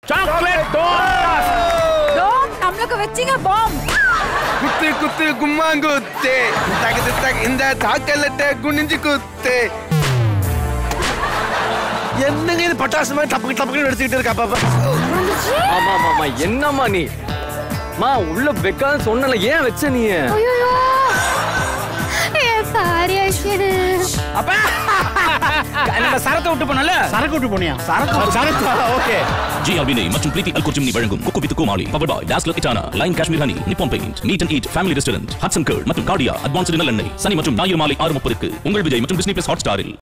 chocolate toast டோம் நம்மளுக்கு வச்சிங்க bomb குத்து குத்து கும்மாங்குத்து தகுது தக இந்த சாக்கலட்ட குனிஞ்சு குத்து என்னங்க இது பட்டாசு மாதிரி டப்புக்கு டப்புக்கு எடுத்துக்கிட்டு இருக்கா பாப்பா ஆமா ஆமா ஆமா என்னம்மா நீ மா உள்ள வைக்காத சொன்னல ஏன் வச்ச நீ ஐயோ ஏ சாரி ஐஸ்வர்யா அப்ப நம்ம சரத்தை விட்டு போனல சரக்கு விட்டு போனியா சரக்கு சரக்கு ஓகே GRB நெய் மற்றும் பிரீத்தி அல்கோர் ஜிம்னி வழங்கும் cook with Comali power by dazzler இட்டானா line Kashmir honey Nippon paint need and eat family restaurant Hatsun curd மற்றும் கார்டியா அட்வான்ஸ்டு நல்லெண்ணெய் சனி மற்றும் ஞாயிறு மாலை ஆறு முப்பதுக்கு உங்கள் விஜய் மற்றும் டிஸ்னி பிளஸ் ஹாட் ஸ்டாரில்